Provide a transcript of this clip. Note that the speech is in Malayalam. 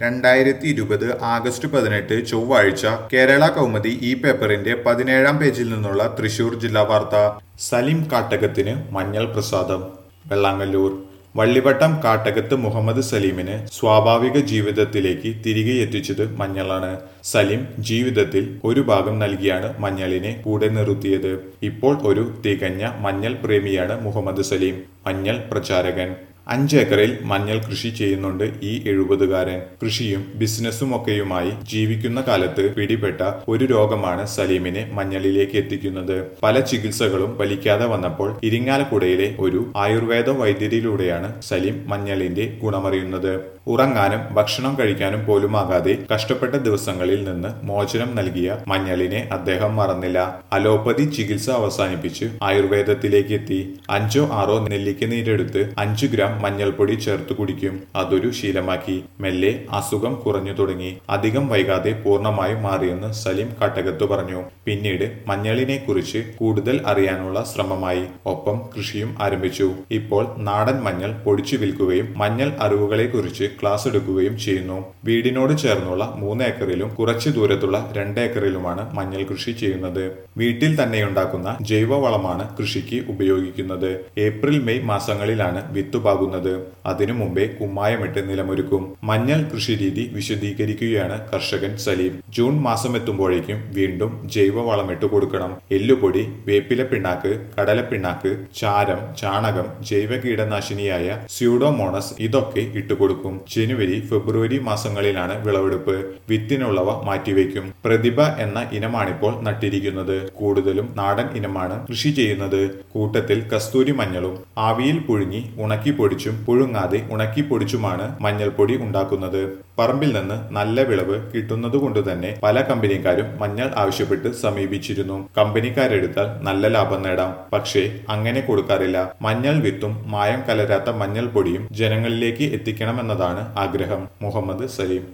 രണ്ടായിരത്തി ഇരുപത് ആഗസ്റ്റ് പതിനെട്ട് ചൊവ്വാഴ്ച കേരള കൗമുദി ഈ പേപ്പറിന്റെ പതിനേഴാം പേജിൽ നിന്നുള്ള തൃശൂർ ജില്ലാ വാർത്ത സലിം കാട്ടകത്തിന് മഞ്ഞൾ പ്രസാദം വെള്ളാങ്ങല്ലൂർ വള്ളിവട്ടം കാട്ടകത്ത് മുഹമ്മദ് സലീമിന് സ്വാഭാവിക ജീവിതത്തിലേക്ക് തിരികെ എത്തിച്ചത് മഞ്ഞളാണ് സലീം ജീവിതത്തിൽ ഒരു ഭാഗം നൽകിയാണ് മഞ്ഞളിനെ കൂടെ നിർത്തിയത് ഇപ്പോൾ ഒരു തികഞ്ഞ മഞ്ഞൾ പ്രേമിയാണ് മുഹമ്മദ് സലീം മഞ്ഞൾ പ്രചാരകൻ അഞ്ചേക്കറിൽ മഞ്ഞൾ കൃഷി ചെയ്യുന്നുണ്ട് ഈ എഴുപതുകാരൻ കൃഷിയും ബിസിനസ്സും ഒക്കെയുമായി ജീവിക്കുന്ന കാലത്ത് പിടിപെട്ട ഒരു രോഗമാണ് സലീമിനെ മഞ്ഞളിലേക്ക് എത്തിക്കുന്നത് പല ചികിത്സകളും ഫലിക്കാതെ വന്നപ്പോൾ ഇരിങ്ങാലക്കുടയിലെ ഒരു ആയുർവേദ വൈദ്യരിലൂടെയാണ് സലീം മഞ്ഞളിന്റെ ഗുണമറിയുന്നത് ഉറങ്ങാനും ഭക്ഷണം കഴിക്കാനും പോലുമാകാതെ കഷ്ടപ്പെട്ട ദിവസങ്ങളിൽ നിന്ന് മോചനം നൽകിയ മഞ്ഞളിനെ അദ്ദേഹം മറന്നില്ല അലോപ്പതി ചികിത്സ അവസാനിപ്പിച്ച് ആയുർവേദത്തിലേക്ക് എത്തി അഞ്ചോ ആറോ നെല്ലിക്ക നീരെടുത്ത് അഞ്ചു ഗ്രാം മഞ്ഞൾപ്പൊടി ചേർത്ത് കുടിക്കും അതൊരു ശീലമാക്കി മെല്ലെ അസുഖം കുറഞ്ഞു തുടങ്ങി അധികം വൈകാതെ പൂർണ്ണമായും മാറിയെന്ന് സലീം കാട്ടകത്ത് പറഞ്ഞു പിന്നീട് മഞ്ഞളിനെ കുറിച്ച് കൂടുതൽ അറിയാനുള്ള ശ്രമമായി ഒപ്പം കൃഷിയും ആരംഭിച്ചു ഇപ്പോൾ നാടൻ മഞ്ഞൾ പൊടിച്ചു വിൽക്കുകയും മഞ്ഞൾ അറിവുകളെ കുറിച്ച് ക്ലാസ് എടുക്കുകയും ചെയ്യുന്നു വീടിനോട് ചേർന്നുള്ള മൂന്ന് ഏക്കറിലും കുറച്ചു ദൂരത്തുള്ള രണ്ട് ഏക്കറിലുമാണ് മഞ്ഞൾ കൃഷി ചെയ്യുന്നത് വീട്ടിൽ തന്നെയുണ്ടാക്കുന്ന ജൈവവളമാണ് കൃഷിക്ക് ഉപയോഗിക്കുന്നത് ഏപ്രിൽ മെയ് മാസങ്ങളിലാണ് വിത്ത് പാകുന്നത് അതിനു മുമ്പേ കുമ്മായമിട്ട് നിലമൊരുക്കും മഞ്ഞൾ കൃഷിരീതി വിശദീകരിക്കുകയാണ് കർഷകൻ സലീം ജൂൺ മാസം എത്തുമ്പോഴേക്കും വീണ്ടും ജൈവവളമിട്ട് കൊടുക്കണം എല്ലുപൊടി വേപ്പില പിണ്ണാക്ക് കടലപ്പിണ്ണാക്ക് ചാരം ചാണകം ജൈവ കീടനാശിനിയായ സ്യൂഡോമോണസ് ഇതൊക്കെ ഇട്ടുകൊടുക്കും ജനുവരി ഫെബ്രുവരി മാസങ്ങളിലാണ് വിളവെടുപ്പ് വിത്തിനുള്ളവ മാറ്റിവെക്കും പ്രതിഭ എന്ന ഇനമാണിപ്പോൾ നട്ടിരിക്കുന്നത് കൂടുതലും നാടൻ ഇനമാണ് കൃഷി ചെയ്യുന്നത് കൂട്ടത്തിൽ കസ്തൂരി മഞ്ഞളും ആവിയിൽ പുഴുങ്ങി ഉണക്കി പൊടിച്ചും പുഴുങ്ങാതെ ഉണക്കി പൊടിച്ചുമാണ് മഞ്ഞൾപ്പൊടി ഉണ്ടാക്കുന്നത് പറമ്പിൽ നിന്ന് നല്ല വിളവ് കിട്ടുന്നതുകൊണ്ട് തന്നെ പല കമ്പനിക്കാരും മഞ്ഞൾ ആവശ്യപ്പെട്ട് സമീപിച്ചിരുന്നു കമ്പനിക്കാരെടുത്താൽ നല്ല ലാഭം നേടാം പക്ഷേ അങ്ങനെ കൊടുക്കാറില്ല മഞ്ഞൾ വിത്തും മായം കലരാത്ത മഞ്ഞൾ പൊടിയും ജനങ്ങളിലേക്ക് എത്തിക്കണമെന്നതാണ് ആഗ്രഹം മുഹമ്മദ് സലീം